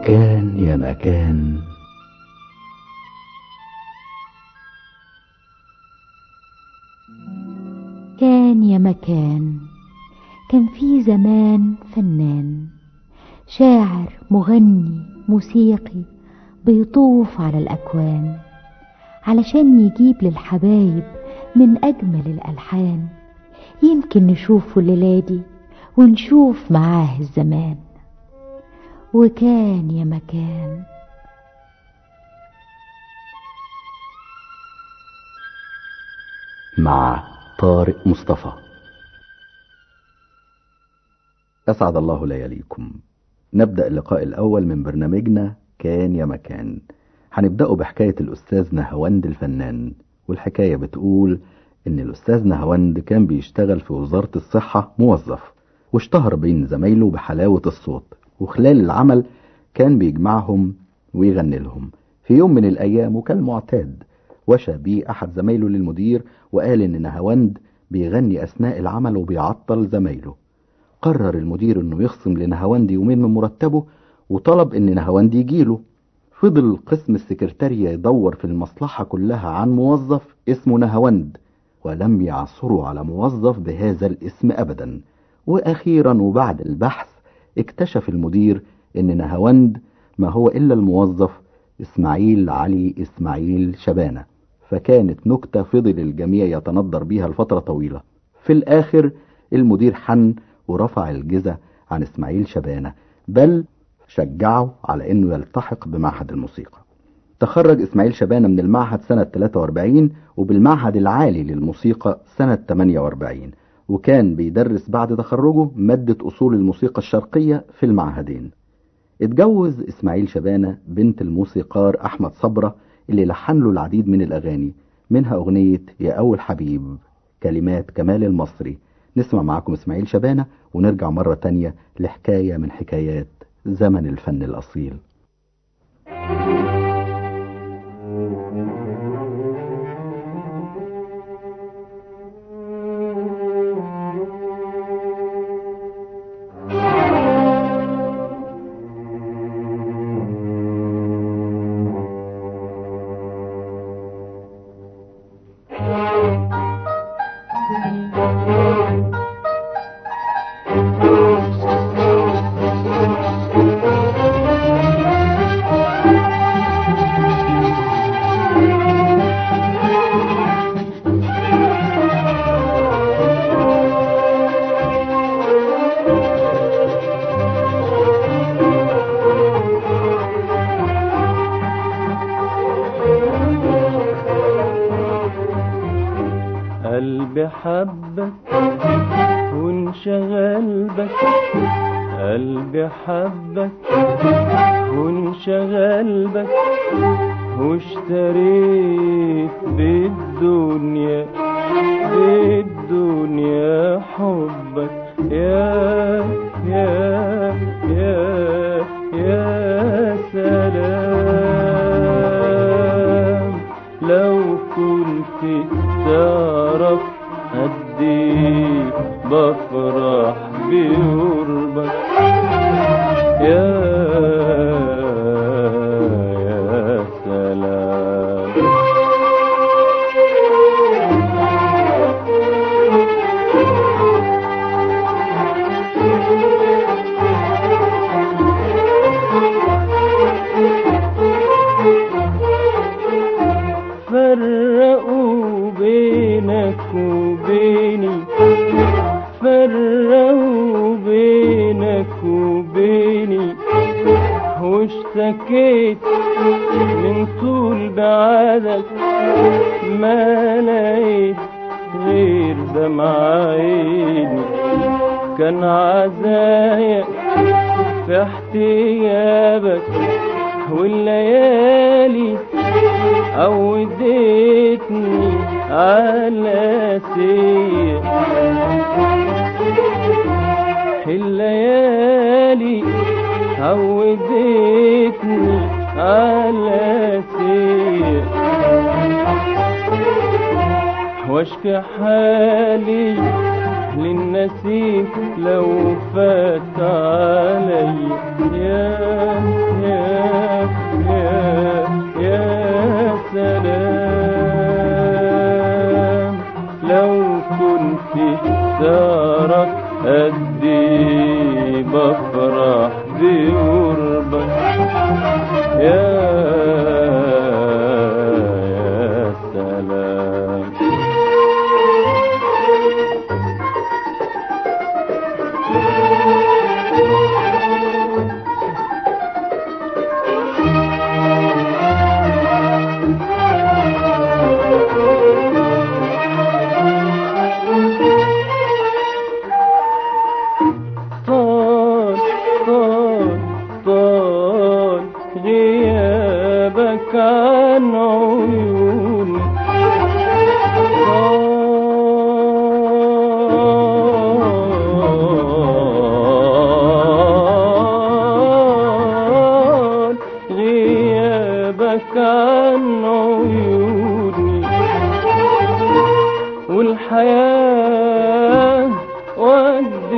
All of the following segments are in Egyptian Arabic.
كان يا مكان كان يا مكان كان في زمان فنان شاعر مغني موسيقي بيطوف على الأكوان علشان يجيب للحبايب من أجمل الألحان يمكن نشوفه الليلة دي ونشوف معاه الزمان وكان يا مكان مع طارق مصطفى أسعد الله لياليكم نبدأ اللقاء الأول من برنامجنا كان يا مكان هنبدأه بحكاية الأستاذ نهاوند الفنان والحكاية بتقول إن الأستاذ نهاوند كان بيشتغل في وزارة الصحة موظف واشتهر بين زمايله بحلاوة الصوت وخلال العمل كان بيجمعهم ويغني لهم في يوم من الأيام وكالمعتاد وشى بيه أحد زمايله للمدير وقال إن نهاوند بيغني أثناء العمل وبيعطل زمايله قرر المدير إنه يخصم لنهاوند يومين من مرتبه وطلب إن نهاوند يجيله فضل قسم السكرتارية يدور في المصلحة كلها عن موظف اسمه نهاوند ولم يعثروا على موظف بهذا الاسم أبدا وأخيرا وبعد البحث اكتشف المدير ان نهاوند ما هو الا الموظف اسماعيل علي اسماعيل شبانة فكانت نكتة فضل الجميع يتنظر بيها لفترة طويلة في الاخر المدير حن ورفع الجزة عن اسماعيل شبانة بل شجعه على انه يلتحق بمعهد الموسيقى تخرج اسماعيل شبانة من المعهد سنة 43 وبالمعهد العالي للموسيقى سنة 48 وكان بيدرس بعد تخرجه مادة أصول الموسيقى الشرقية في المعهدين اتجوز إسماعيل شبانة بنت الموسيقار أحمد صبرة اللي لحن له العديد من الأغاني منها أغنية يا أول حبيب كلمات كمال المصري نسمع معاكم إسماعيل شبانة ونرجع مرة تانية لحكاية من حكايات زمن الفن الأصيل قلبي حبك وانشغل بك قلبي حبك وانشغل بك واشتريت بالدنيا بالدنيا حبك يا يا يا يا سلام لو كنت تعرف قد ايه بفرح بقربك يا يا سلام فرقوا بينك وبيني فرقوا بينك وبيني واشتكيت من طول بعدك ما لقيت غير دمع عيني كان عزايا في احتيابك والليالي عودتني على سير الليالي عودتني على سير واشكي حالي للنسيم لو فات علي يا يا بفرح بقربك يا يا سلام طال طال طال غيابك عن عيوني طال غيابك عن عيوني والحياة ود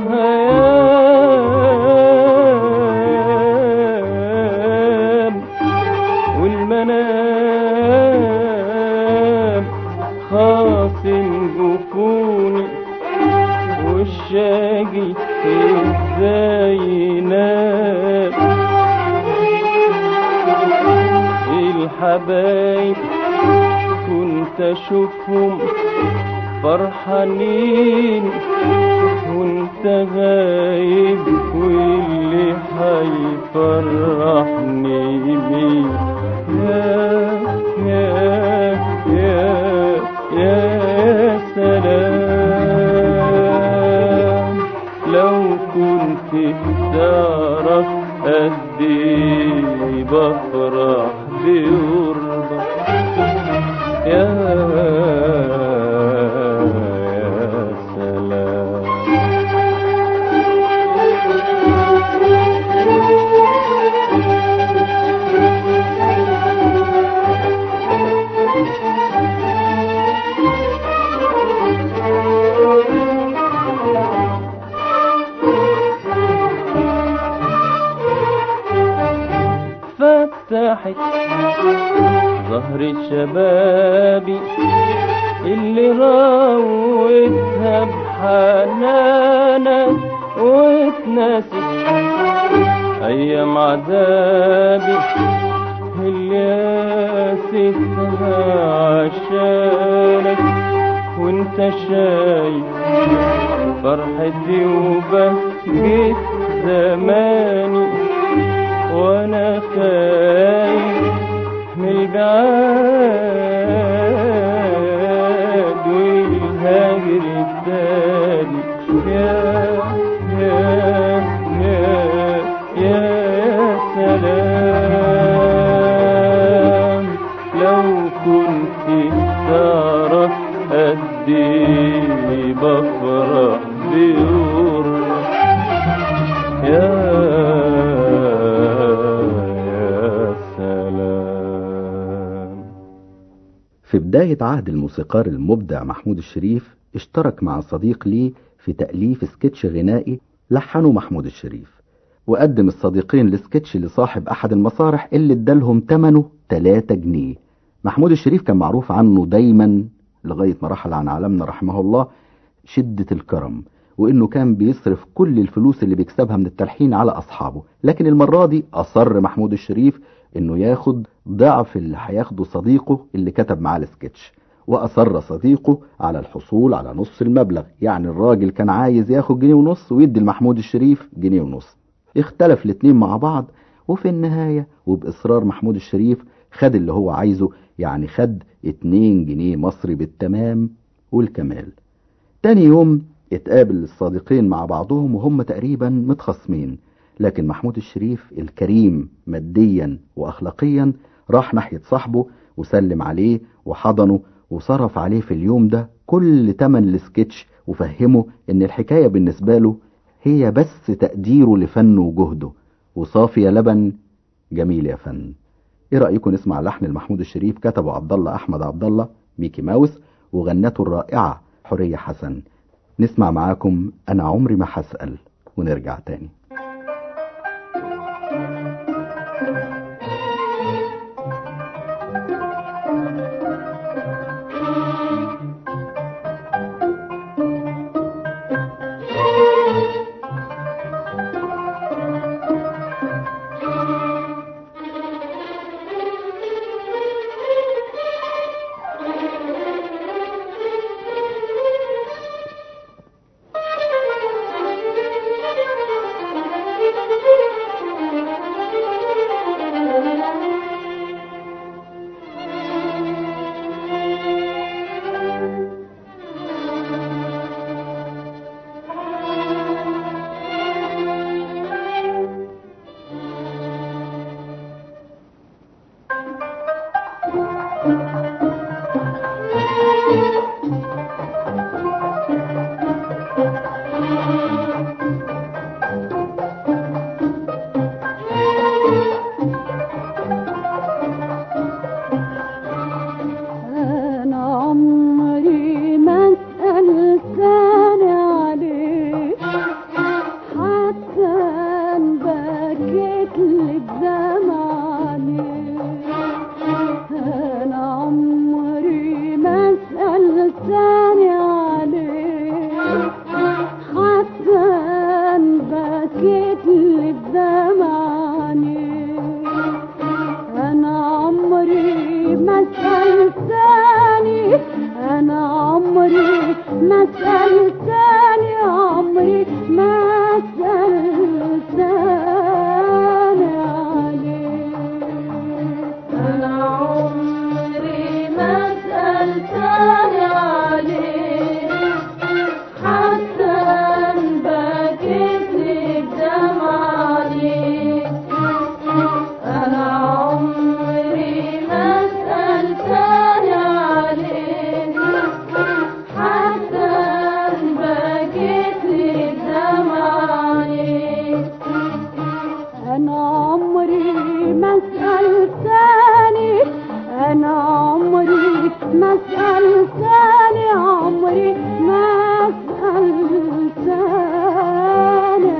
وهيام والمنام خاصم جفوني والشاقي ازاي ينام الحبايب كنت اشوفهم فرحانين وانت غايب واللي حيفرحني بيه يا يا يا يا سلام لو كنت تعرف قد ايه بفرح بقربك يا يا سلام فتحت ظهر شبابي اللي راوتها بحنانك واتنست ايام عذابي اللي قاستها عشانك وانت شايف فرحتي وبهجة زماني وانا خايف من البعاد والهاجر التاني يا يا يا يا سلام لو كنت تعرف قد ايه بفرح بقربك يا يا سلام في بداية عهد الموسيقار المبدع محمود الشريف اشترك مع صديق ليه في تأليف سكتش غنائي لحنه محمود الشريف وقدم الصديقين السكتش لصاحب أحد المسارح اللي ادالهم تمنه 3 جنيه محمود الشريف كان معروف عنه دايما لغاية ما رحل عن عالمنا رحمه الله شدة الكرم وانه كان بيصرف كل الفلوس اللي بيكسبها من التلحين على اصحابه لكن المرة دي اصر محمود الشريف انه ياخد ضعف اللي هياخده صديقه اللي كتب معاه السكتش واصر صديقه على الحصول على نص المبلغ يعني الراجل كان عايز ياخد جنيه ونص ويدي لمحمود الشريف جنيه ونص اختلف الاتنين مع بعض وفي النهاية وبإصرار محمود الشريف خد اللي هو عايزه يعني خد اتنين جنيه مصري بالتمام والكمال تاني يوم اتقابل الصديقين مع بعضهم وهم تقريبا متخاصمين لكن محمود الشريف الكريم ماديا واخلاقيا راح ناحية صاحبه وسلم عليه وحضنه وصرف عليه في اليوم ده كل تمن السكتش وفهمه ان الحكاية بالنسبة له هي بس تقديره لفنه وجهده وصافي يا لبن جميل يا فن ايه رأيكم نسمع لحن المحمود الشريف كتبه عبد الله احمد عبد الله ميكي ماوس وغنته الرائعة حورية حسن نسمع معاكم انا عمري ما هسأل ونرجع تاني بكيت لي بدمعاني انا عمري ما سألتني انا عمري ما سألتني عمري ما سألتني عليك انا عمري ما سألتني عليك حتى بكيت لي بدمع عليك أنا عمري ما سألتني عليك حتى بكيت لي بدمع عليك أنا عمري ما سألتني أنا عمري ما سألتني عمري ما سألتني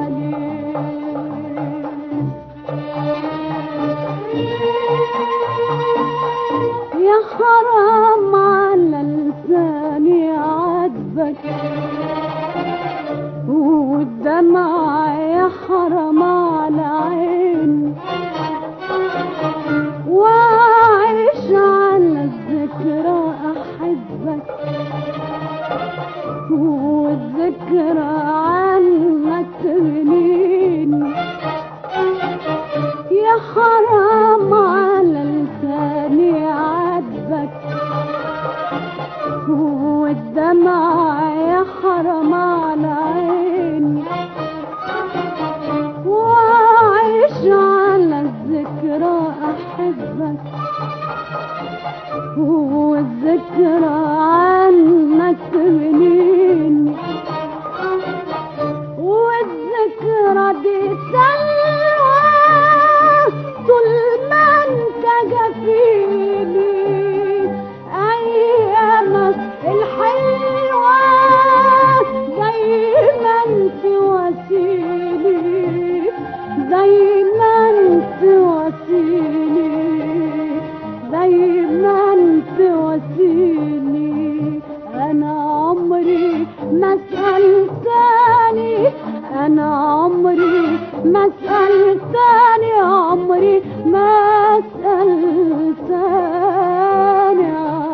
عليك يا حرام على لساني عاتبك والدمع يا حرام على عيني وعيش على الذكرى أحبك والذكرى عنك تغنيني يا حرام على لساني عاتبك والدمع يا حرام على عيني وعيش على الذكرى أحبك والذكرى عنك تغنيني والذكرى دي سلوى طول ما انت جفيني ايامك الحلوة دايما تواسيني دايما تواسيني دايما تواسيني انا عمري ما سألتني انا عمري ما سألتني عمري ما سألتني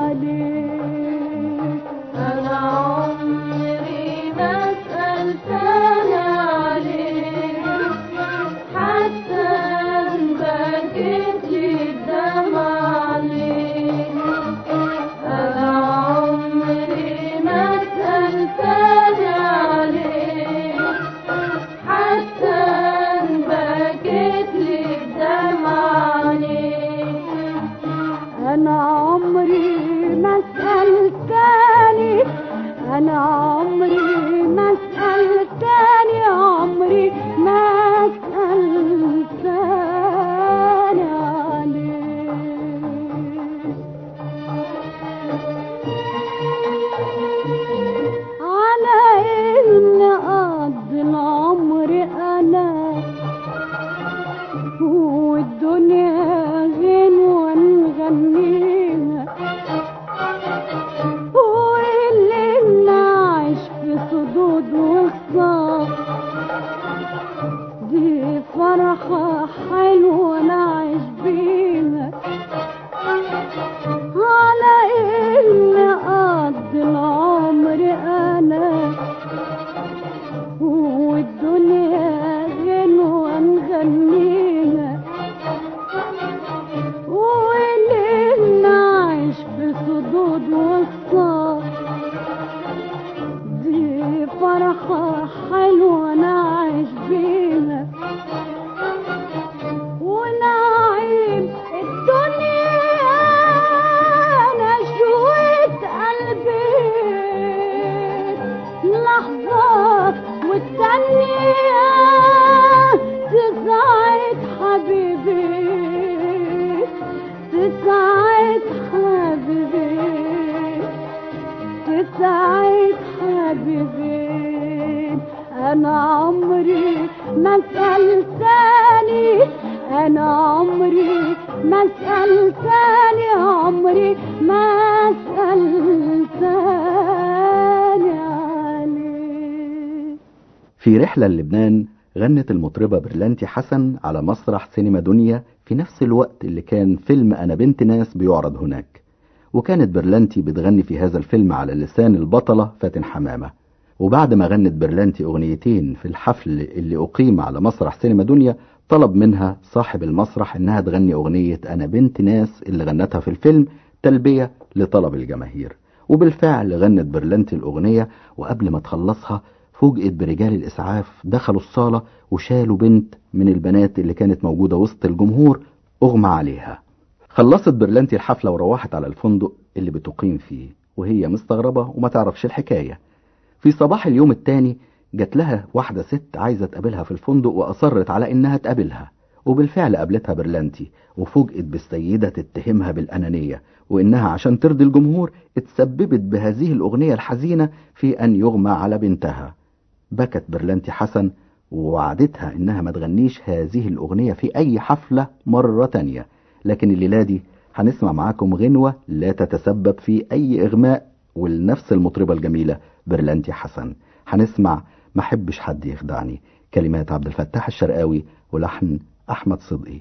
عليك انا عمري ما سألتني عليك حتى بكيت لي الدمع عليك أنا عمري ما سألتني عليك حتى بكيت لي الدمع عليك أنا عمري ما سألتني أنا عمري ما سألتني عمري ما سألتني عليك على إن أقضي العمر أنا والدنيا غنوة نغنيها واللي نعيش في صدود وصاف دي فرحة حلوة نعيش بيها على إن أقضي العمر أنا والدنيا غنوة نغنيها واللي نعيش في صدود وصاف دي فرحة حلوة نعيش بيها ونعيم الدنيا نشوة قلبي لحظة والتانية تسعد حبيبي تسعد حبيبي تسعد حبيبي انا عمري ما سألتني انا عمري ما سألتني عمري ما سألتني عليك في رحلة للبنان غنت المطربة برلانتي حسن على مسرح سينما دنيا في نفس الوقت اللي كان فيلم أنا بنت ناس بيعرض هناك وكانت برلانتي بتغني في هذا الفيلم على لسان البطلة فاتن حمامة وبعد ما غنت برلانتي أغنيتين في الحفل اللي أقيم على مسرح سينما دنيا طلب منها صاحب المسرح إنها تغني أغنية أنا بنت ناس اللي غنتها في الفيلم تلبية لطلب الجماهير وبالفعل غنت برلانتي الأغنية وقبل ما تخلصها فوجئت برجال الإسعاف دخلوا الصالة وشالوا بنت من البنات اللي كانت موجودة وسط الجمهور أغمى عليها خلصت برلانتي الحفلة وروحت على الفندق اللي بتقيم فيه وهي مستغربة وما تعرفش الحكاية في صباح اليوم التاني جات لها واحدة ست عايزة تقابلها في الفندق وأصرت على إنها تقابلها وبالفعل قابلتها برلانتي وفوجئت بالسيدة تتهمها بالأنانية وإنها عشان ترضي الجمهور اتسببت بهذه الأغنية الحزينة في أن يغمى على بنتها بكت برلانتي حسن ووعدتها إنها ما تغنيش هذه الأغنية في أي حفلة مرة تانية لكن الليلة دي هنسمع معاكم غنوة لا تتسبب في أي إغماء ولنفس المطربة الجميلة برلانتي حسن هنسمع ما حبش حد يخدعني كلمات عبد الفتاح الشرقاوي ولحن أحمد صدقي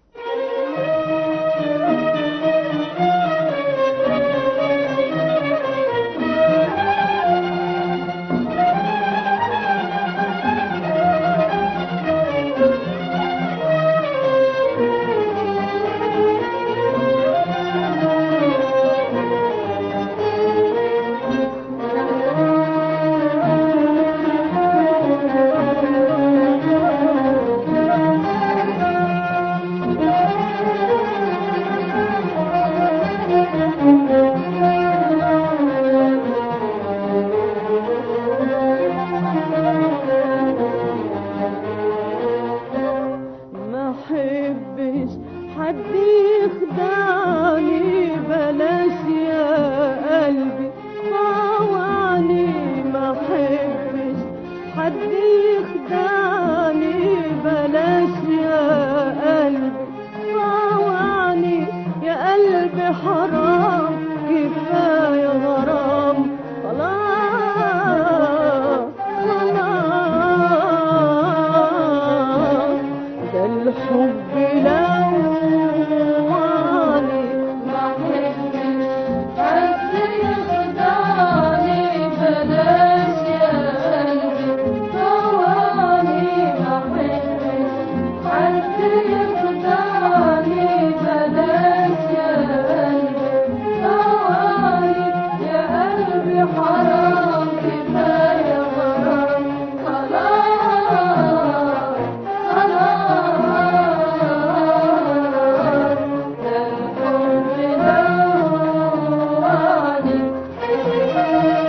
ما حبش حد يخدعني بلاش يا قلبي طوعني ما حبش حد يخدعني بلاش يا قلبي طوعني يا قلبي حرام كفاية غرام خلاص خلاص ده الحب لواني ما حبش حد يخدعني بلاش يا قلبي طواني ما حبش حد يخدعني بلاش يا قلبي طواني يا قلبي حرام كفاية غرام خلاص خلاص ده الحب لواني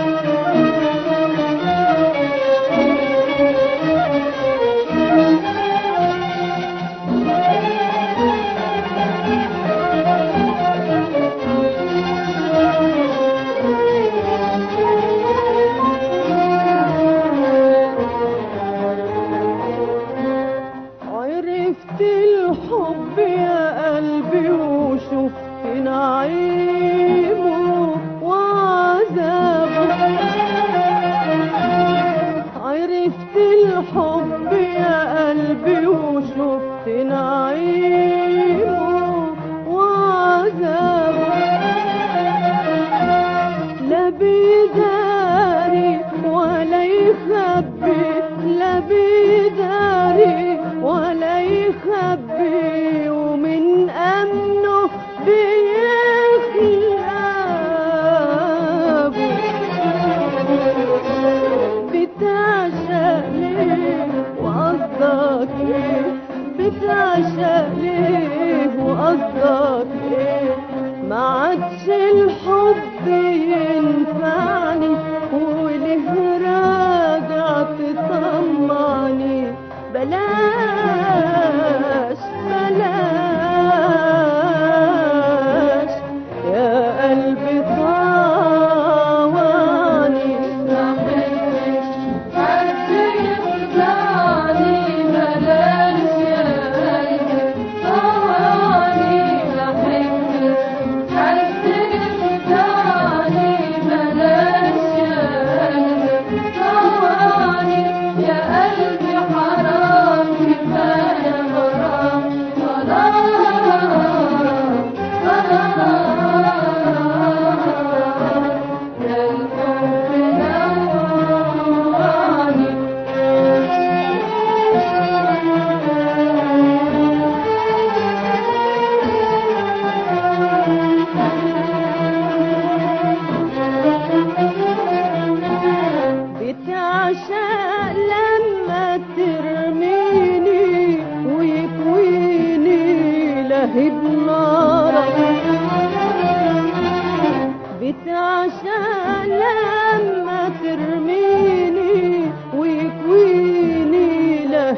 عرفت الحب يا قلبي وشفت نعيمه وعذابه عرفت الحب يا قلبي وشفت نعيمه وعذابه لا بيداري ولا يخبي لا بيداري ولا يخبي ومن أمنه بيخلابه بتعشق ليه وقصدك ايه بتعشق ليه وقصدك ايه ما عادش الحب ينفعني وله راجع تطمعني بلاش بلاش يا قلبي طواني ما حبش حد يخدعني بلاش يا قلبي طواني ما حبش حد يخدعني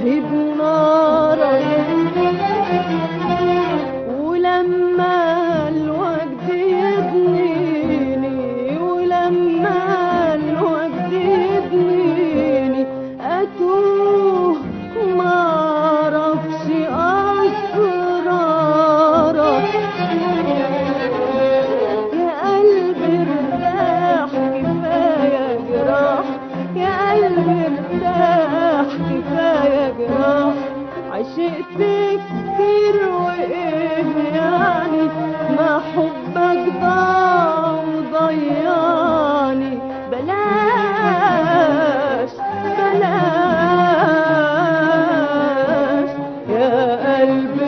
لهب نارك ولما الوقت يبنيني ولما الوقت يبنيني أتوه ما أعرفش أسرارك يا قلبي ارتاح كفاية جراح يا قلبي ارتاح كفاية جراح عشقت كتير وايه يعني ما حبك ضاع وضيعني بلاش بلاش يا قلبي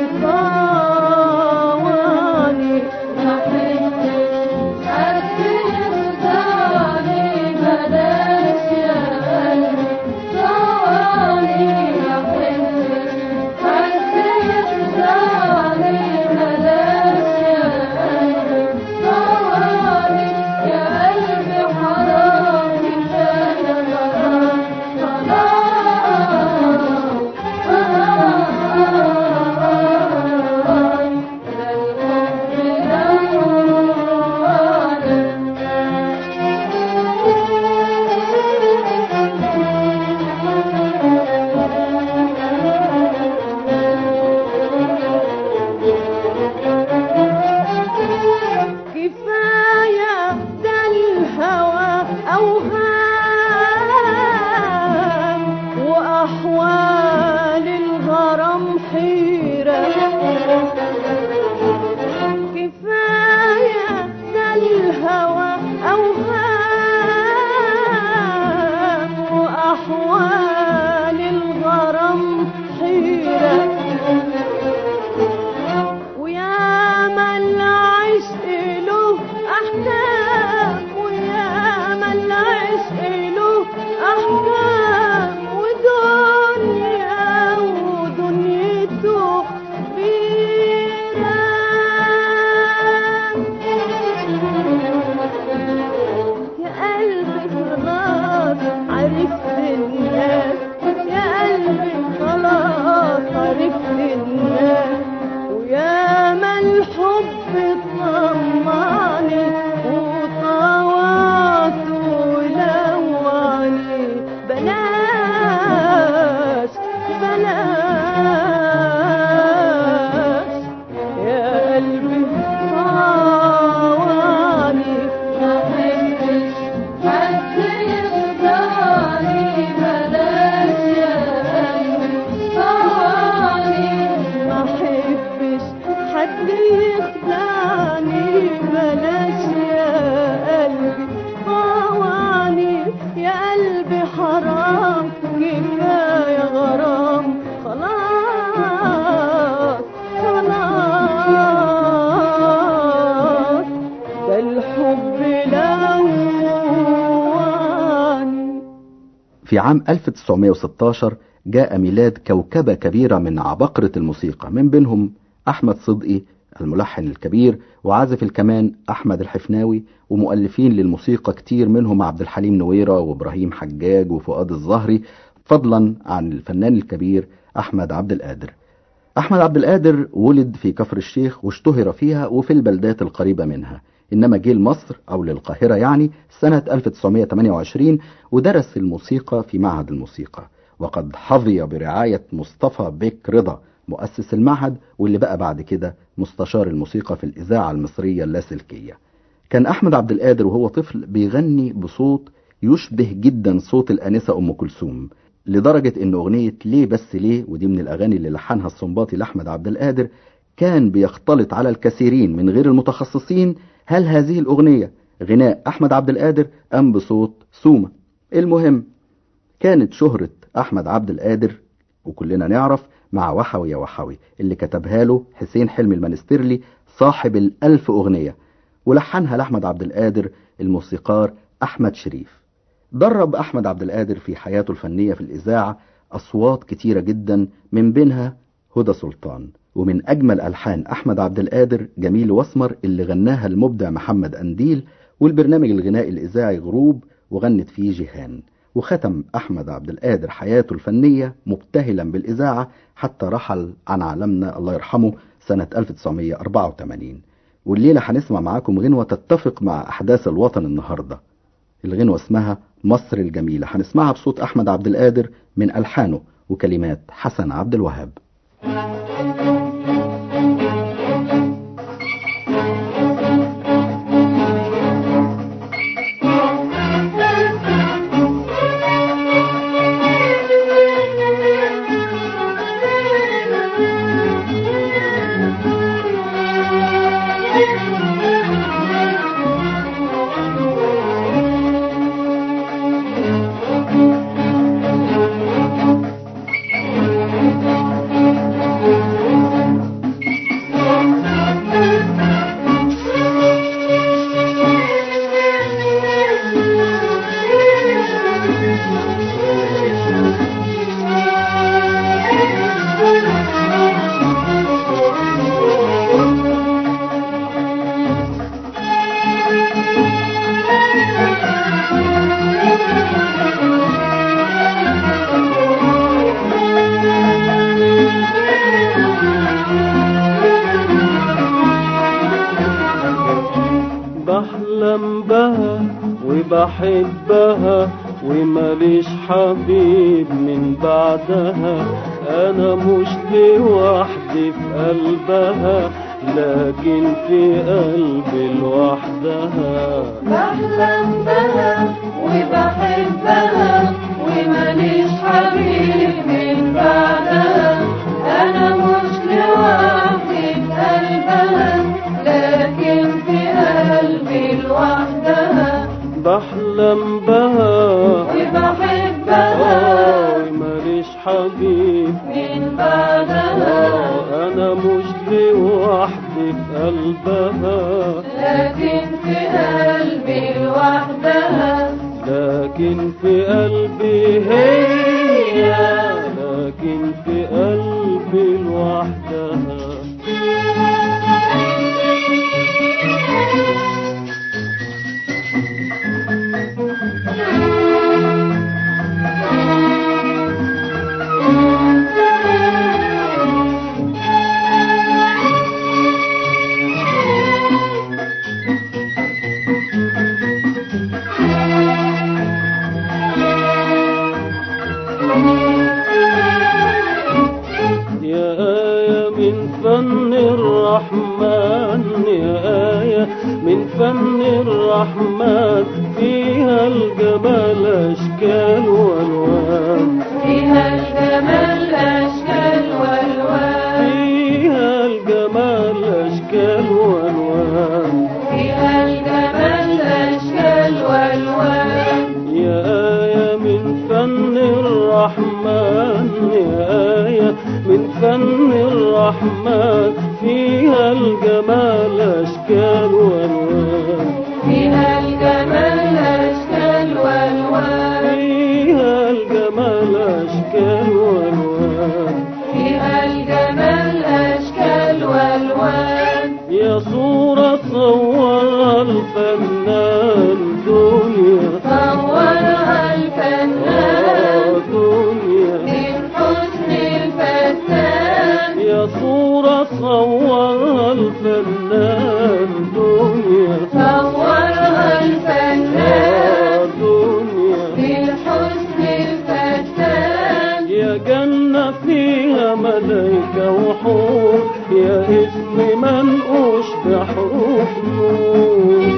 طواني ما حبتش حد يخدعني بلاش يا قلبي طواني ما حبتش حد يخدعني بلاش يا قلبي طواني يا قلبي حرام كفاية غرام خلاص كفاية ده الهوى أوهام وأحوال الغرام حيرة كفاية ده الهوى أوهام وأحوال الغرام حيرة ويا ما العشق له أحكام ويا ما العشق له أحكام ودنيا ودنيته بيران يا قلبي خلاص عرفت الناس يا قلبي خلاص عرفت الناس ويا ما الحب طمعني وطوعت ولوعني بلاش بلاش يا قلبي طوعني ما حبتش حد يخدعني بلاش يا قلبي طواني ما احبش حد يخدعني بلاش يا قلبي طوعني يا قلبي حرام كفايه غرام خلاص خلاص ده الحب لواني في عام 1916 جاء ميلاد كوكبة كبيرة من عباقرة الموسيقى من بينهم أحمد صدقي الملحن الكبير وعازف الكمان أحمد الحفناوي ومؤلفين للموسيقى كتير منهم عبد الحليم نويرة وإبراهيم حجاج وفؤاد الزهري فضلا عن الفنان الكبير أحمد عبد القادر أحمد عبد القادر ولد في كفر الشيخ واشتهر فيها وفي البلدات القريبة منها إنما جه لمصر أو للقاهرة يعني سنة 1928 ودرس الموسيقى في معهد الموسيقى وقد حظي برعاية مصطفى بيك رضا مؤسس المعهد واللي بقى بعد كده مستشار الموسيقى في الإذاعة المصرية اللاسلكية كان أحمد عبد القادر وهو طفل بيغني بصوت يشبه جدا صوت الآنسة أم كلثوم لدرجة إن أغنية ليه بس ليه ودي من الأغاني اللي لحنها الصنباطي لأحمد عبد القادر كان بيختلط على الكثيرين من غير المتخصصين هل هذه الأغنية غناء أحمد عبد القادر أم بصوت سومة المهم كانت شهرة أحمد عبد القادر وكلنا نعرف مع وحوي يا وحوي اللي كتبها له حسين حلمي المنسترلي صاحب الألف أغنية ولحنها لأحمد عبد القادر الموسيقار أحمد شريف درب أحمد عبد القادر في حياته الفنية في الإذاعة أصوات كتيرة جدا من بينها هدى سلطان ومن أجمل ألحان أحمد عبد القادر جميل واسمر اللي غناها المبدع محمد أنديل والبرنامج الغنائي الإذاعي غروب وغنت فيه جيهان وختم أحمد عبد القادر حياته الفنية مبتهلا بالإذاعة حتى رحل عن عالمنا الله يرحمه سنة 1984 والليلة هنسمع معاكم غنوة تتفق مع أحداث الوطن النهاردة الغنوة اسمها مصر الجميلة هنسمعها بصوت أحمد عبد القادر من ألحانه وكلمات حسن عبد الوهاب بحلم بها وبحبها وماليش حبيب من بعدها انا مش لوحدي في قلبها لكن في قلبي لوحدها بحلم بها وبحبها وماليش حبيب من بعدها أنا مش لوحدي في قلبها لكن في قلبي لوحدها بحلم بها وبحبها وماليش حبيب من بعدها انا مش لوحدي في قلبها لكن في قلبي لوحدها لكن في قلبي هي لكن في قلبي لوحدها يا آية من فن الرحمن يا آية من فن الرحمن فيها الجمال أشكال وألوان فيها الجمال أشكال والوان فيها الجمال أشكال وألوان فيها الجمال أشكال والوان يا آية من فن الرحمن يا آية من فن الرحمن فيها الجمال أشكال وألوان فيها الجمال أشكال والوان فيها الجمال أشكال وألوان فيها الجمال أشكال والوان يا صورة صورها الفنان دنيا صورها الفنان آه دنيا من حسن الفتان يا صورة صورها الفنان دنيا صورها الفنان آه دنيا بالحسن الفتان يا جنة فيها ملايكة وحور يا اسم منقوش بحروف نور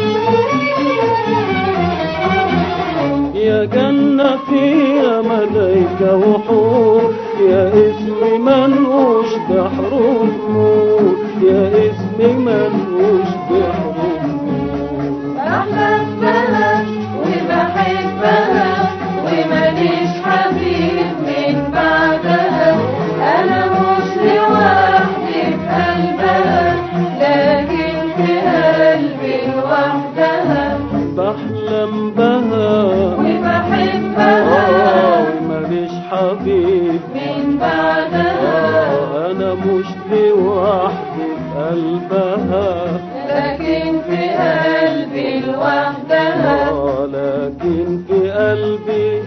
يا جنة فيها ملايكة وحور يا اسم منقوش بحروف نور يا اسم منقوش بحروف نور بحبها وبحبها وماليش حبيب من بعدها أنا مش لوحدي في قلبها لكن في قلبي لوحدها بحلم بها وبحبها آه ماليش حبيب من بعدها آه أنا مش لوحدي في قلبها لكن في قلبي لوحدها آه لكن في قلبي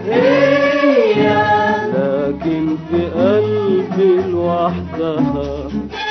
لوحدها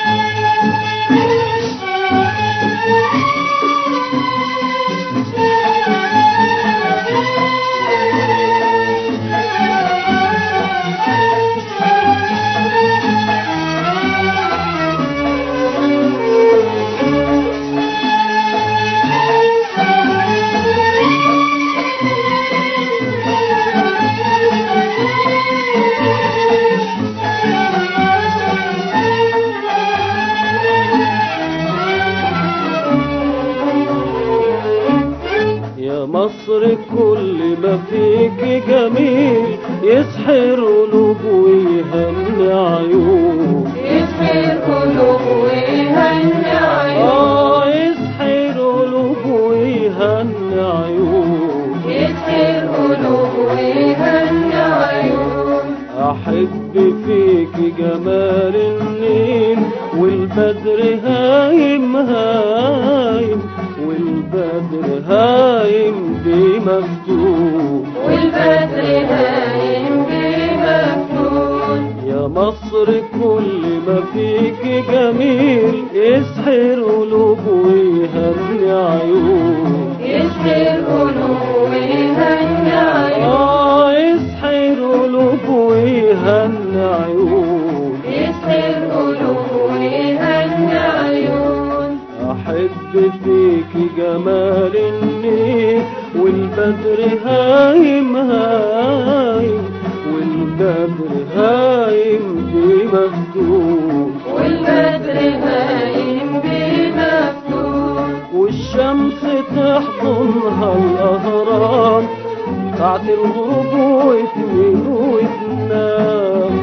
يا مصر كل ما فيك جميل يسحر قلوب ويهني عيون يسحر قلوب ويهني عيون اه يسحر قلوب ويهني عيون يسحر قلوب ويهني عيون احب فيك جمال النيل والبدر هايم هايم والبدر هايم بمفتون والبدر هايم بمفتون يا مصر كل ما فيك جميل يسحر قلوب ويهني عيون يسحر قلوب ويهني عيون اه يسحر قلوب ويهني عيون يسحر قلوب ويهني عيون احب فيك جمال النيل والبدر هايم هايم والبدر هايم بمفتون والبدر هايم بمفتون والشمس تحضنها الأهرام ساعة الغروب وتميل وتنام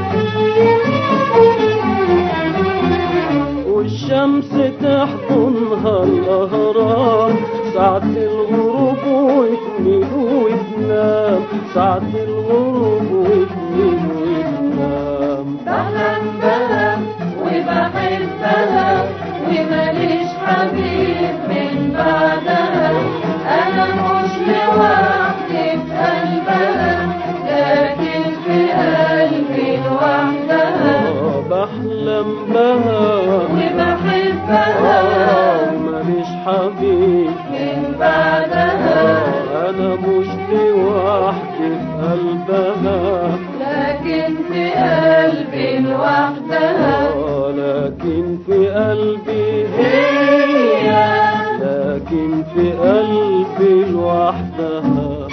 والشمس تحضنها الأهرام ساعة الغروب وتميل وتنام ساعة الغروب وتميل وتنام بحلم بها وبحبها وماليش حبيب من بعدها أنا مش لوحدي في قلبها لكن في قلبي لوحدها آه، بحلم بها وبحبها آه، ماليش حبيب من بعدها أنا مش لوحدي في قلبها لكن في قلبي لوحدها آه، لكن في قلبي هي لكن في قلبي لوحدها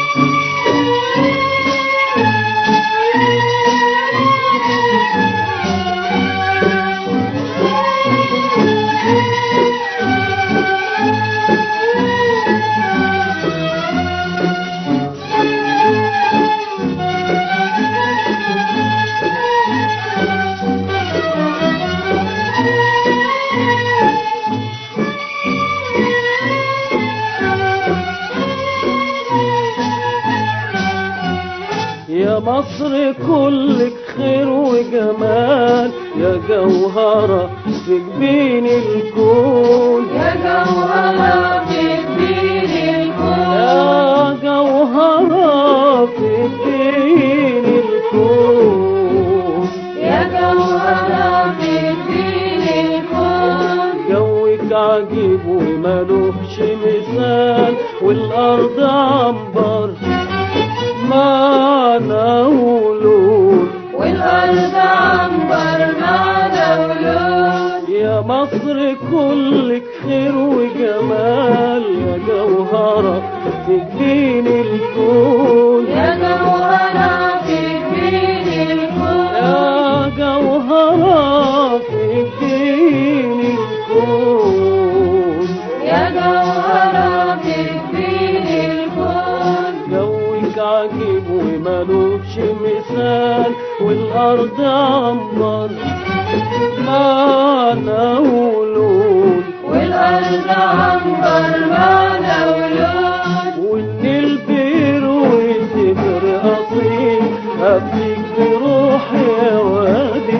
يا مصر كلك خير وجمال يا جوهرة في جبين الكون يا جوهرة في كبير الكون يا جوهرة في جبين الكون يا جوهرة في كبير الكون جوك عجيب ومالوش مثال والأرض عنبر معنا ولون والأرض عنبر معنا ولون يا مصر كلك خير وجمال يا جوهرة في جبين الكون يا جوهرة في كبير الكون يا جوهرة في جبين الكون يا جوهرة في كبير الكون جوك عجيب ومالوش مثال والأرض عنبر معنا ولون والأرض عنبر معنا ولون والنيل بيروي سبر أصيل أبيك بروحي يا وادي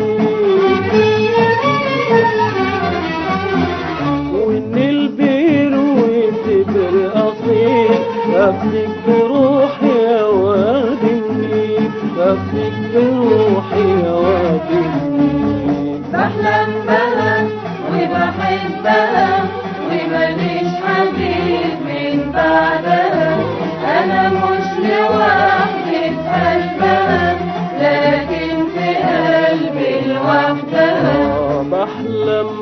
والنيل بيروي سبر أصيل أبيك بروحي يا وادي النيل أبيك بروحي يا وادي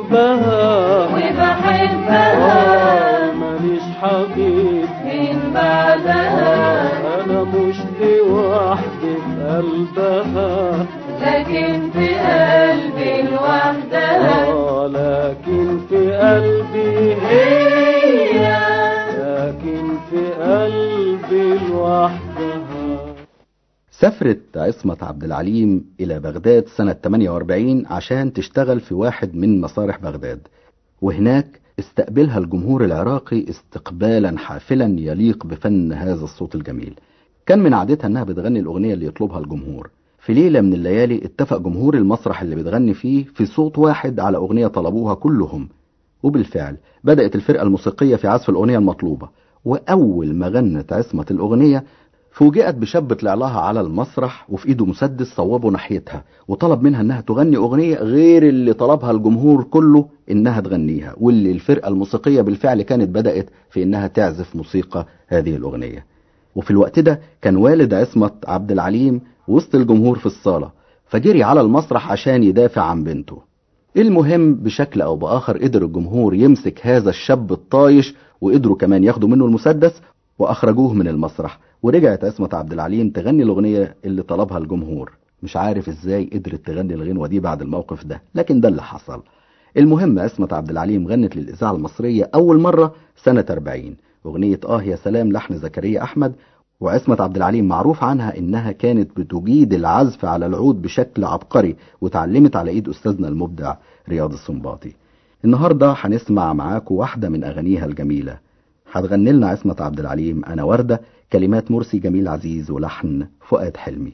بحبها وبحبها آه، ماليش حبيب من بعدها انا مش لوحدي في قلبها لكن في قلبي لوحدها آه، لكن في قلبي هي لكن في قلبي لوحدها سافرت عصمت عبد العليم إلى بغداد سنة 48 عشان تشتغل في واحد من مسارح بغداد وهناك استقبلها الجمهور العراقي استقبالا حافلا يليق بفن هذا الصوت الجميل كان من عادتها انها بتغني الاغنية اللي يطلبها الجمهور في ليلة من الليالي اتفق جمهور المسرح اللي بتغني فيه في صوت واحد على اغنية طلبوها كلهم وبالفعل بدأت الفرقة الموسيقية في عزف الاغنية المطلوبة واول ما غنت عصمت الاغنية فوجئت بشاب طلع لها على المسرح وفي ايده مسدس صوبه ناحيتها وطلب منها انها تغني اغنية غير اللي طلبها الجمهور كله انها تغنيها واللي الفرقة الموسيقية بالفعل كانت بدأت في انها تعزف موسيقى هذه الاغنية وفي الوقت ده كان والد عصمت عبد العليم وسط الجمهور في الصالة فجري على المسرح عشان يدافع عن بنته المهم بشكل او باخر قدر الجمهور يمسك هذا الشاب الطايش وقدروا كمان ياخدوا منه المسدس واخرجوه من المسرح ورجعت عصمت عبد العليم تغني الاغنيه اللي طلبها الجمهور مش عارف ازاي قدرت تغني الغنوه دي بعد الموقف ده لكن ده اللي حصل المهم عصمت عبد العليم غنت للاذاعه المصريه اول مره سنه 40 اغنيه اه يا سلام لحن زكريا احمد وعصمت عبد العليم معروف عنها انها كانت بتجيد العزف على العود بشكل عبقري وتعلمت على ايد استاذنا المبدع رياض السنباطي النهارده هنسمع معاكم واحده من اغانيها الجميله هتغني لنا عصمت عبد العليم انا ورده كلمات مرسي جميل عزيز ولحن فؤاد حلمي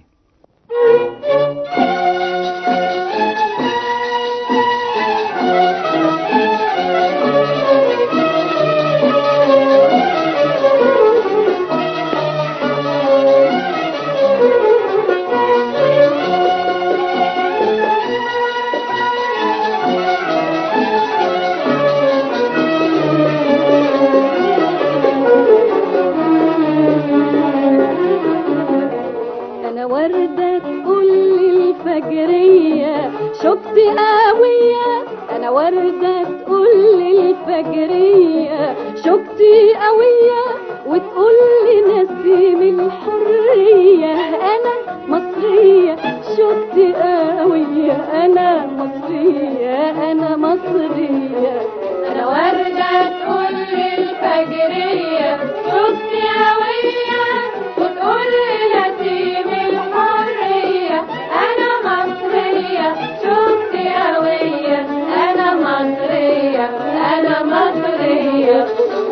انا وردة تقول لي الفجرية شفت قوية انا وردة تقول لي الفجرية شفت قوية وتقول لي نسيم الحرية انا مصرية شفت قوية انا مصرية انا مصرية انا وردة تقول لي الفجرية شفت هوية وتقول لي نسيم الحرية انا مصرية شفت هوية انا مصرية انا مصرية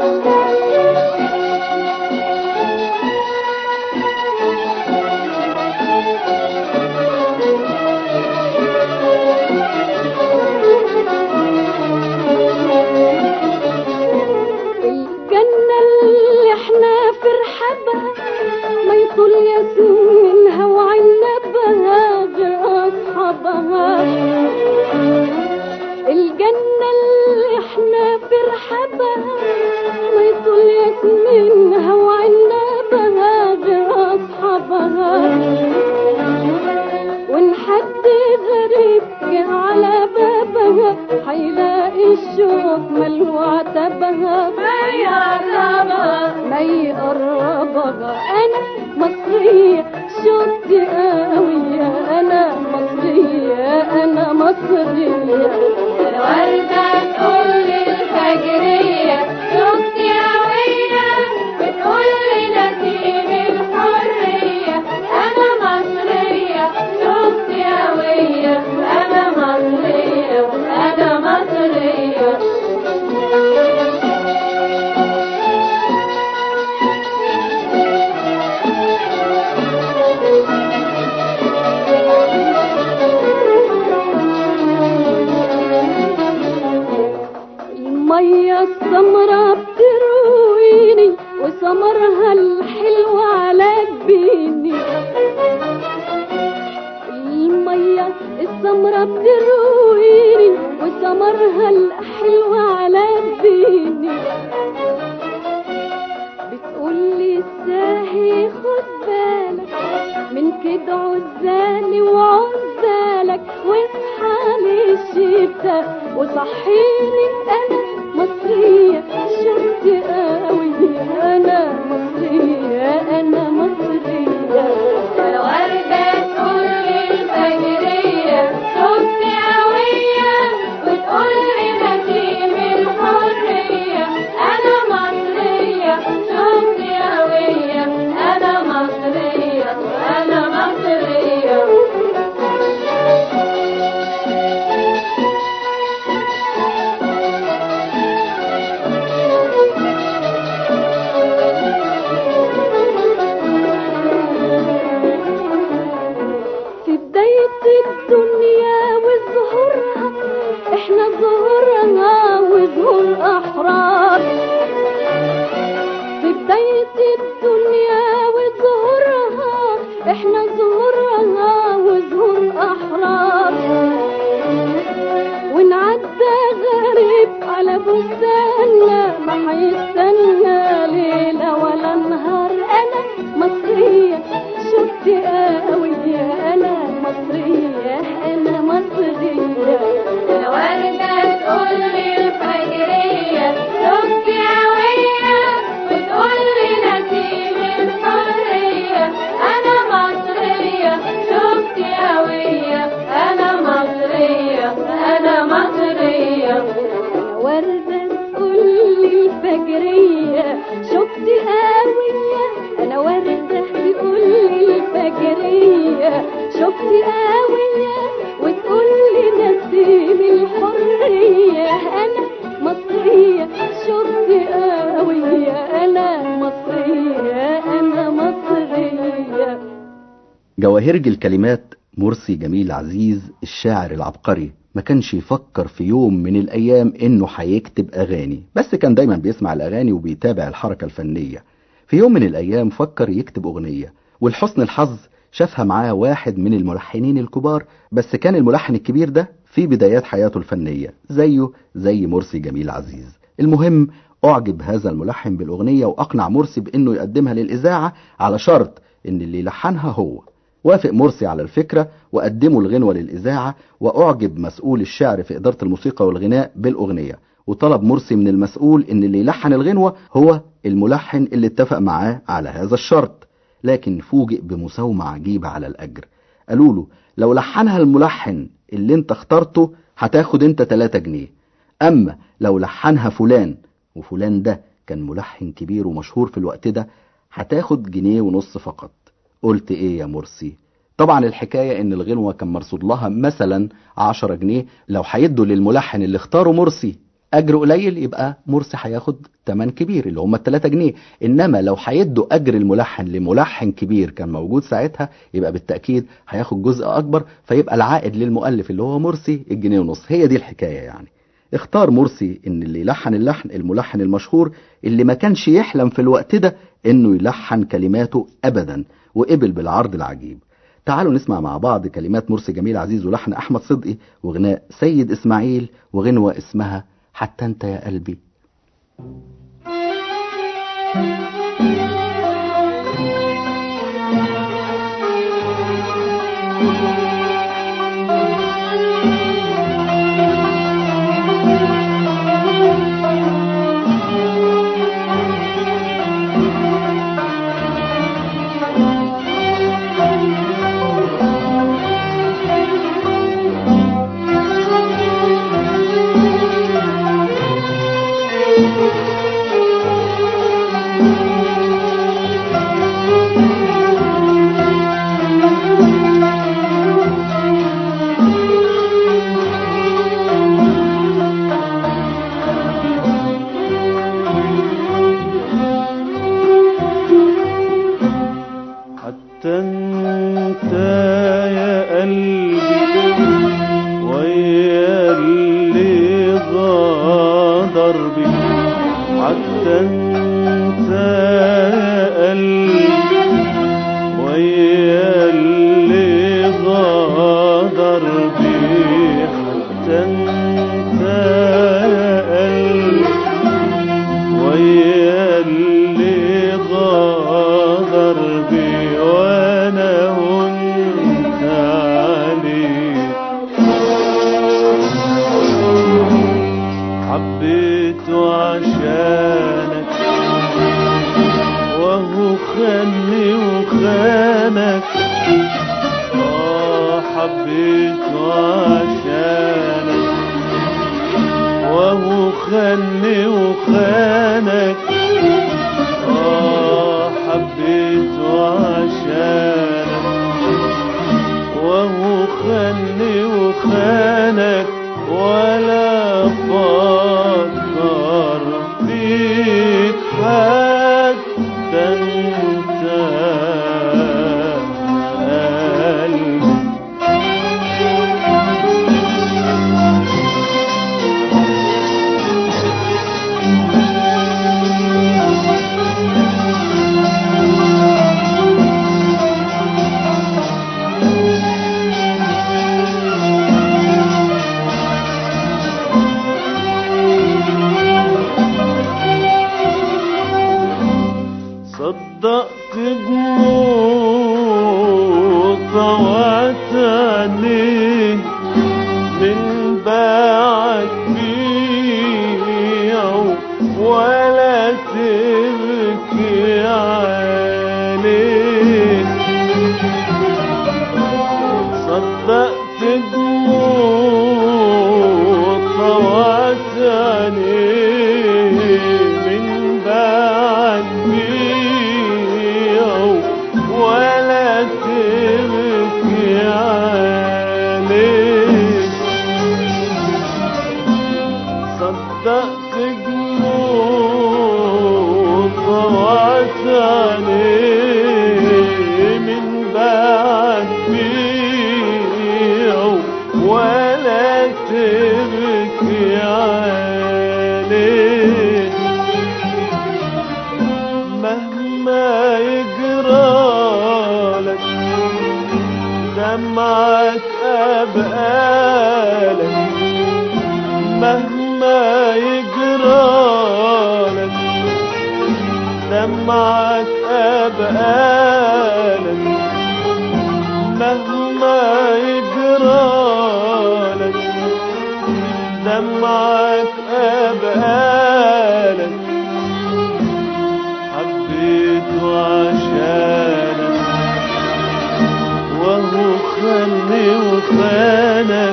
الجنة اللي احنا في رحابها ما يطول ياسمينها وعنبها غير أصحابها الجنة اللي احنا في رحابها ما يطول ياسمينها وعنبها غير أصحابها وان حد غريب جه على بابها هيلاقي الشوق ملو عتبها ما يقربها ما يقربها انا مصرية شوقي قوية انا مصرية انا مصرية انا وردة تقول لي الفجرية شفت هوية بتقول لي نسيم الحرية انا مصرية شفت هوية انا مصرية انا مصرية المية السمرة بترويني وسمرها الحلو على جبيني المية السمرة بترويني وسمرها الحلو على جبيني بتقولي الساهي خد بالك من كده عزالي وعزالك واصحى للشباك انت وصحيني انا مصرية شفت قوي انا مصرية انا مصرية الوردة تقول الفجرية شفت قوية وتقول لي نسيم الحرية أنا مصرية شفت قوية أنا مصرية أنا مصرية في بداية الدنيا وظهورها احنا ظهورها وظهور احرار في بداية الدنيا وظهورها احنا ظهورها وظهور احرار ونعدى غريب على بستاننا ما هيستنى ليلة ولا نهار انا مصرية شفت قوي انا مصرية انا مصرية الوردة تقول لي الفجرية شفت قوية وتقول لي نسيم الحرية أنا مصرية شفت قوية أنا مصرية أنا مصرية وردة تقولي الفجرية شفت قوية أنا وردة تقولي الفجرية شفت قوية وتقولي نسيم الحرية أنا مصرية شفت قوية أنا مصرية أنا مصرية جواهرج الكلمات مرسي جميل عزيز الشاعر العبقري ما كانش يفكر في يوم من الأيام إنه هيكتب أغاني بس كان دايما بيسمع الأغاني وبيتابع الحركة الفنية في يوم من الأيام فكر يكتب أغنية والحسن الحظ شافها معاه واحد من الملحنين الكبار بس كان الملحن الكبير ده في بدايات حياته الفنية زيه زي مرسي جميل عزيز المهم أعجب هذا الملحن بالأغنية وأقنع مرسي بإنه يقدمها للإذاعة على شرط إن اللي يلحنها هو وافق مرسي على الفكرة وقدموا الغنوة للإذاعة وأعجب مسؤول الشعر في إدارة الموسيقى والغناء بالأغنية وطلب مرسي من المسؤول إن اللي يلحن الغنوة هو الملحن اللي اتفق معاه على هذا الشرط لكن فوجئ بمساومة عجيبة على الأجر قالوا له لو لحنها الملحن اللي انت اخترته هتاخد انت 3 جنيه أما لو لحنها فلان وفلان ده كان ملحن كبير ومشهور في الوقت ده هتاخد جنيه ونص فقط قلت ايه يا مرسي طبعا الحكاية ان الغنوة كان مرصود لها مثلا عشرة جنيه لو هيدوا للملحن اللي اختاره مرسي اجر قليل يبقى مرسي هياخد تمن كبير اللي هم التلاتة جنيه انما لو هيدوا اجر الملحن لملحن كبير كان موجود ساعتها يبقى بالتأكيد هياخد جزء اكبر فيبقى العائد للمؤلف اللي هو مرسي الجنيه ونص هي دي الحكاية يعني اختار مرسي ان اللي يلحن اللحن الملحن المشهور اللي ما كانش يحلم في الوقت ده انه يلحن كلماته ابدا وقبل بالعرض العجيب تعالوا نسمع مع بعض كلمات مرسي جميل عزيز ولحن احمد صدقي وغناء سيد اسماعيل وغنوة اسمها حتى انت يا قلبي حتى انت يا قلبي ويا اللي غادر بي حتى انت يا قلبي ويا اللي غادر بي حتى انت يا قلبي ويا اللي غادر بي وانا وانت عليك حبيته عشانك وهو خاني وخانك آه حبيته عشانك وهو خاني وخانك ولا فكر فيك حتى انت قلبي صدقت جموع طوعت عينيه من بعد بيعه ولا تبكي عليه صدقت دموع طوعت عينيه من بعد بيعه ولا تبكي عليه صدقت جموع طوعت عليه من بعد بيعه ولا تبكي عليه مهما يجرالك دمعك أبقالك مهما يجرالك دمعك أبقالك مهما يجرالك دمعك أبقالك حبيته عشانك وهو خاني وخانك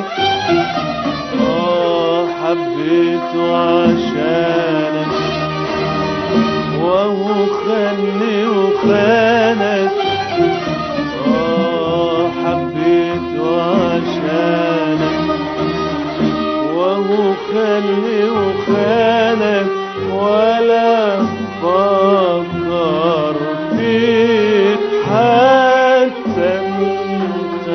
آه حبيته عشانك وهو خاني وخانك آه حبيته عشانك وهو خاني وخانك ولا فكر فيك حتى انت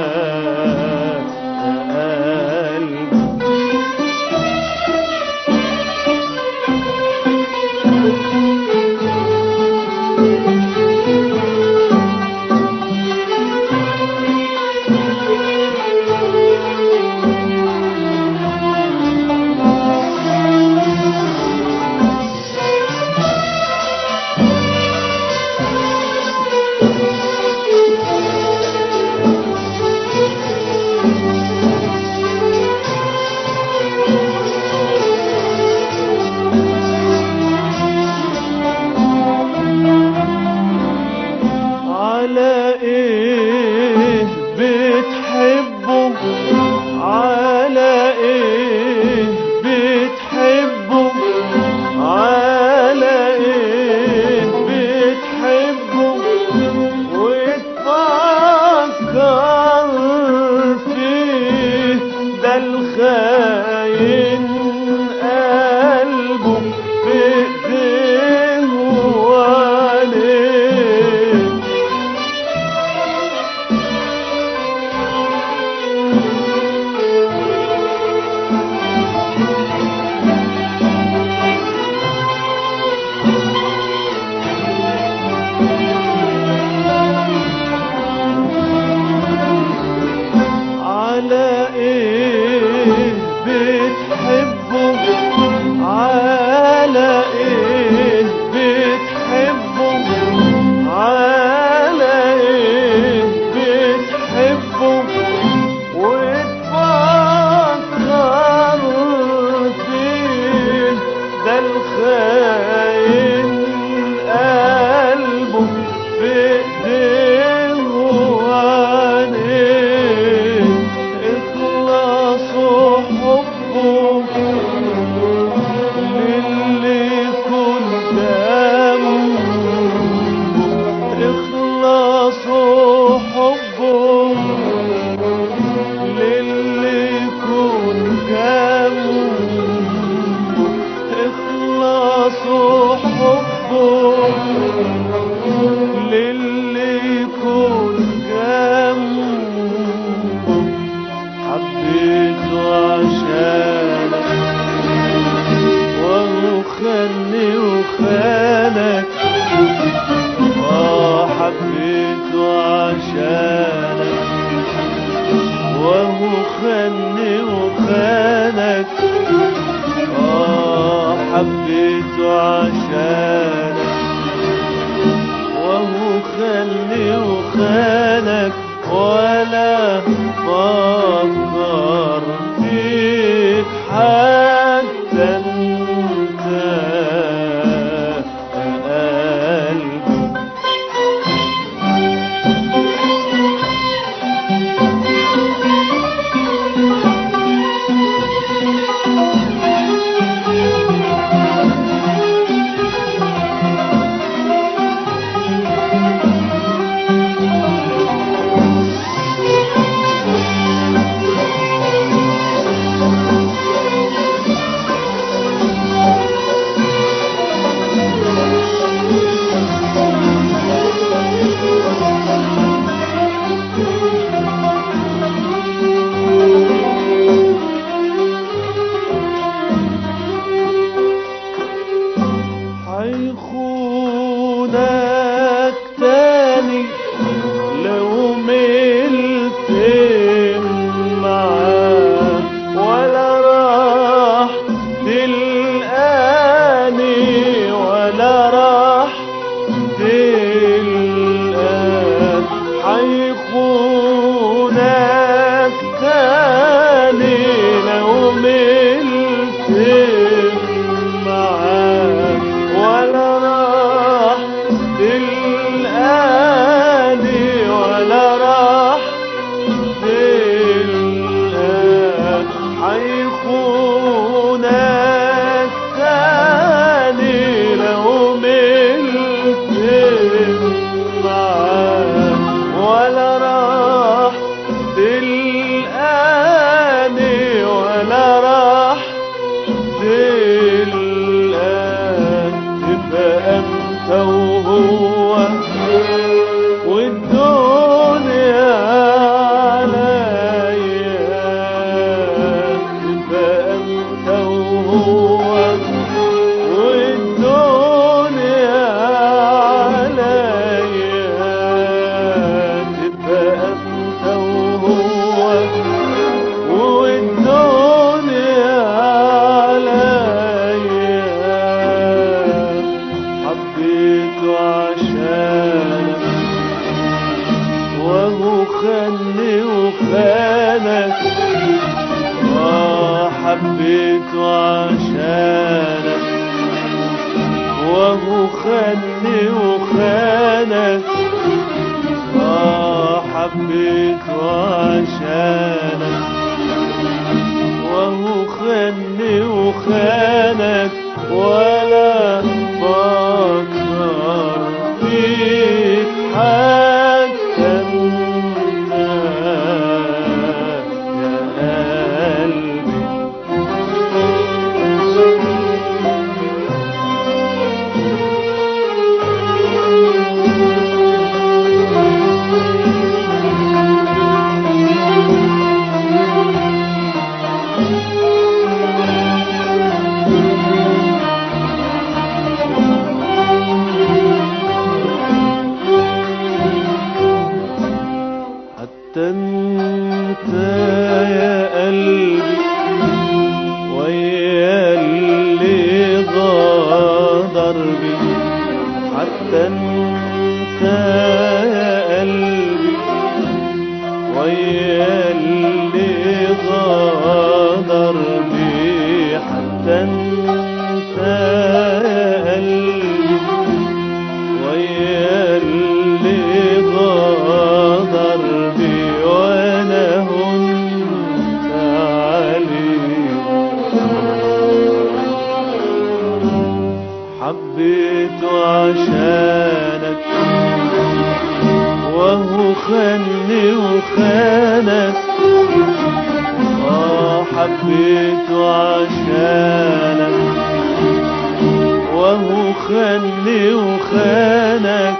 قلبي على ايه بتحبه على ايه بتحبه على ايه بتحبه وتفكر فيه ده الخاين قلبه بإيديه وعليه على ايه بتحبه على ايه بتحبه على ايه بتحبه وتفكر فيه ده الخاين قلبه بإيديه وعينيه حبيته عشانك وهو خلي وخانك اه حبيته عشانك وهو خلي وخانك اه حبيته عشانك وهو خلي وخانك ولا فكر فيك حتى انت قلبي حيخونك تاني لو ملت معاه ولا راح تلقاني ولا راح تلقان حيخونك تاني لو ملت معاه ولا راح تلقاني ولا راح تلقان حيخونك تاني لو ملت معاه ولا راح تلقاني ولا راح تلقان تبقى انت وهو والدنيا عليا تبقى انت وهو والدنيا عليا تبقى انت وهو والدنيا عليا حبيته عشانك وهو خلي وخانك اه حبيته عشانك وهو خلي وخانك اه حبيته عشانك وهو خلي وخانك ولا فكر فيك حتى انت يا قلبي حتى انت يا قلبي ويا اللي غدر بي حتى انت يا قلبي ويا اللي غدر بي حتى انت يا قلبي ويا اللي غدر بي وانا هنت عليه حبيته عشانك وهو خاني وخانك اه حبيته عشانك وهو خاني وخانك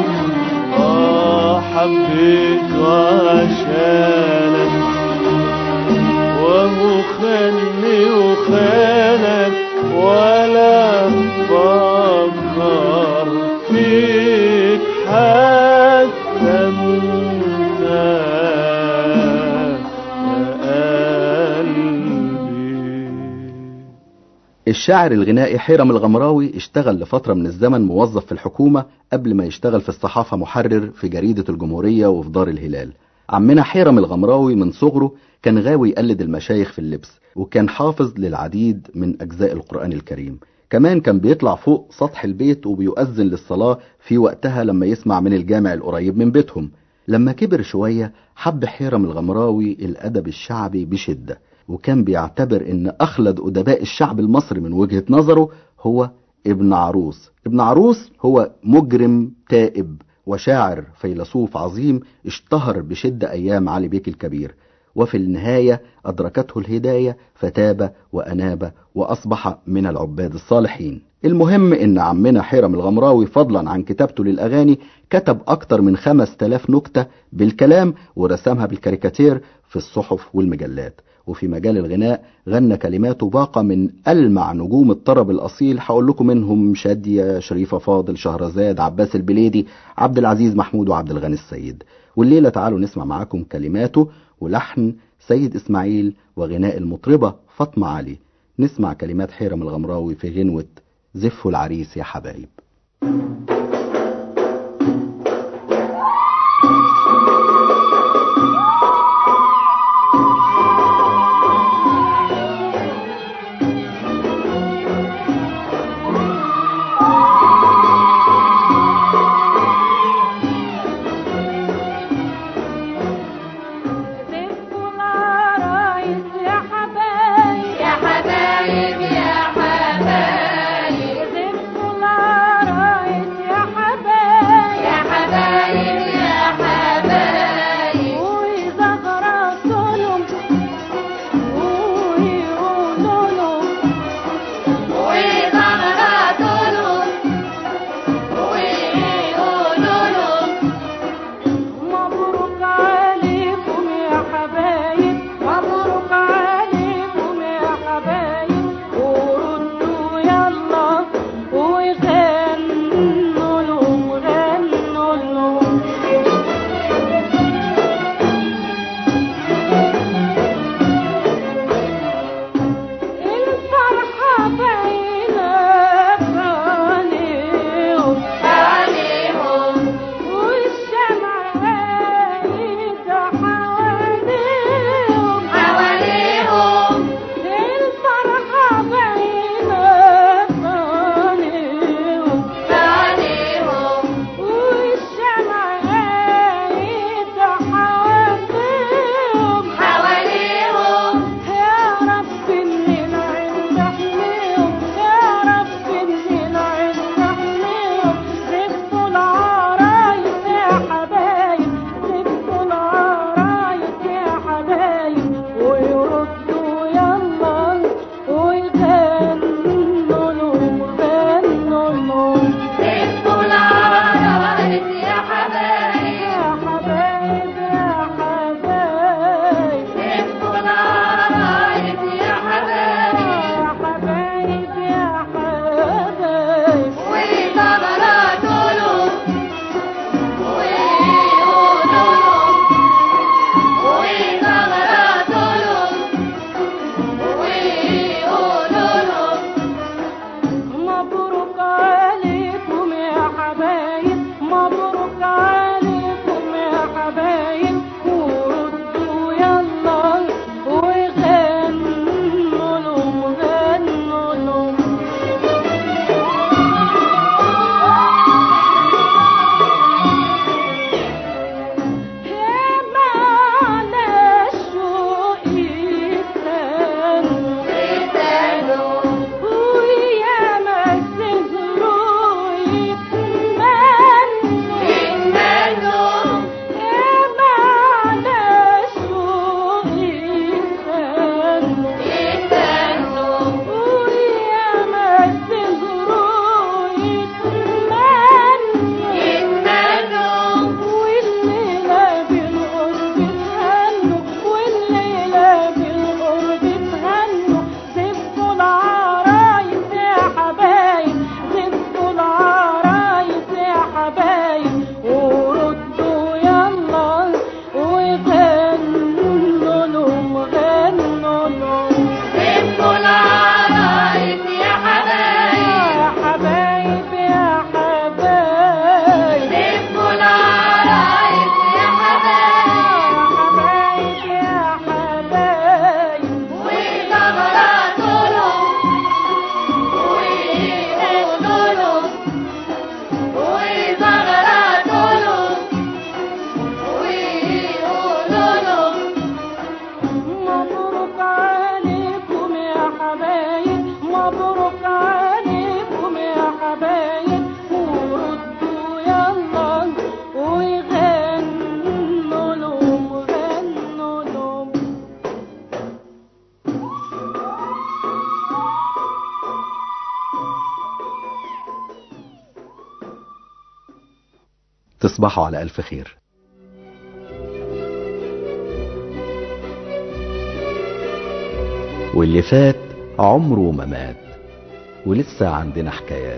اه حبيته عشانك وخاني وخانك ولا فكر فيك حتى انت يا قلبي الشاعر الغنائي حيرم الغمراوي اشتغل لفترة من الزمن موظف في الحكومة قبل ما يشتغل في الصحافة محرر في جريدة الجمهورية وفي دار الهلال عمنا حيرم الغمراوي من صغره كان غاوي يقلد المشايخ في اللبس وكان حافظ للعديد من أجزاء القرآن الكريم كمان كان بيطلع فوق سطح البيت وبيؤذن للصلاة في وقتها لما يسمع من الجامع القريب من بيتهم لما كبر شوية حب حيرم الغمراوي الأدب الشعبي بشدة وكان بيعتبر ان اخلد ادباء الشعب المصري من وجهة نظره هو ابن عروس ابن عروس هو مجرم تائب وشاعر فيلسوف عظيم اشتهر بشدة ايام علي بيك الكبير وفي النهاية أدركته الهداية فتاب وأناب وأصبح من العباد الصالحين المهم إن عمنا حيرم الغمراوي فضلا عن كتابته للأغاني كتب أكتر من خمس تلاف نكتة بالكلام ورسمها بالكاريكاتير في الصحف والمجلات وفي مجال الغناء غنى كلماته باقة من ألمع نجوم الطرب الأصيل هقول لكم منهم شادية شريفة فاضل شهرزاد عباس البليدي عبد العزيز محمود وعبد الغني السيد والليلة تعالوا نسمع معاكم كلماته ولحن سيد إسماعيل وغناء المطربة فاطمة علي نسمع كلمات حيرم الغمراوي في غنوة زفوا العريس يا حبايب زفوا العرايس يا حبايب يا حبايب يا حبايب زفوا العرايس تصبحوا على ألف خير واللي فات عمره ما مات ولسه عندنا حكايات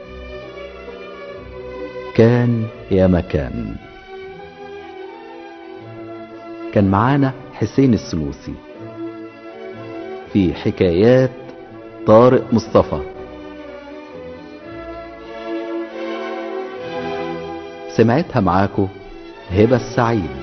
كان يا مكان كان معانا حسين السلوسي في حكايات طارق مصطفى سمعتها معاكو هبة السعيد